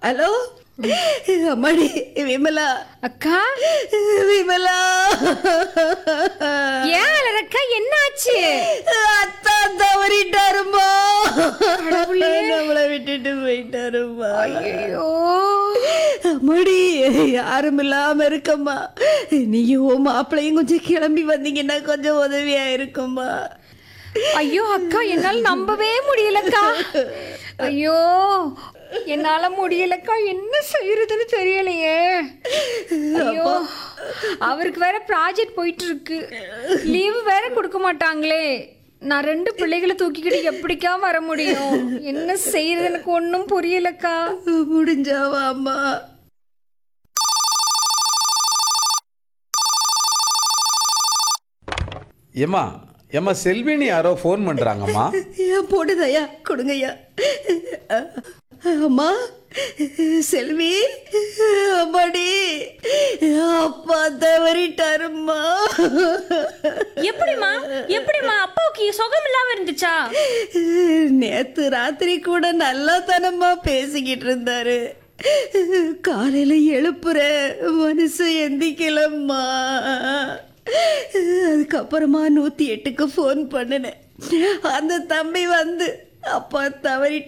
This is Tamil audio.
ஹலோ அம்மாடி விமலா அக்கா விமலா ஏன் அலறக்கா என்னாச்சு அத்தா தவறிட்டாருமா கடவுளே. நம்மளை விட்டுட்டு போயிட்டாருமா ஐயோ அம்மாடி யாரும் இல்லாம இருக்கம்மா நீயும் உன் மாப்பிள்ளையும் கொஞ்சம் கிளம்பி வந்தீங்கன்னா கொஞ்சம் உதவியா இருக்கும்மா ஐயோ அக்கா என்னால நம்பவே முடியலக்கா ஐயோ என்னால முடியலக்கா என்ன செய்யறதுன்னு தெரியலையே ஐயோ அவருக்கு வேற ப்ராஜெக்ட் போயிட்டு இருக்கு லீவு வேற கொடுக்க மாட்டாங்களே நான் ரெண்டு பிள்ளைகளை தூக்கிக்கிட்டு எப்படிக்கா வர முடியும் என்ன செய்யறது எனக்கு ஒன்றும் புரியலக்கா முடிஞ்சாவா அம்மா ஏம்மா ஏம்மா செல்வினி யாரோ ஃபோன் பண்ணுறாங்கம்மா ஏன் போடுதையா கொடுங்கய்யா அம்மா செல்வி அம்மாடி அப்பா தவறிட்டாரும்மா எப்படிம்மா எப்படிம்மா அப்பாவுக்கு சுகம் இல்லாம இருந்துச்சா நேத்து ராத்திரி கூட நல்லா தனமா பேசிக்கிட்டு இருந்தாரு காலையில எழுப்புற மனசு எந்திக்கலம்மா அதுக்கப்புறமா நூத்தி எட்டுக்கு ஃபோன் பண்ணினேன் அந்த தம்பி வந்து அப்பா தவறிட்டாரு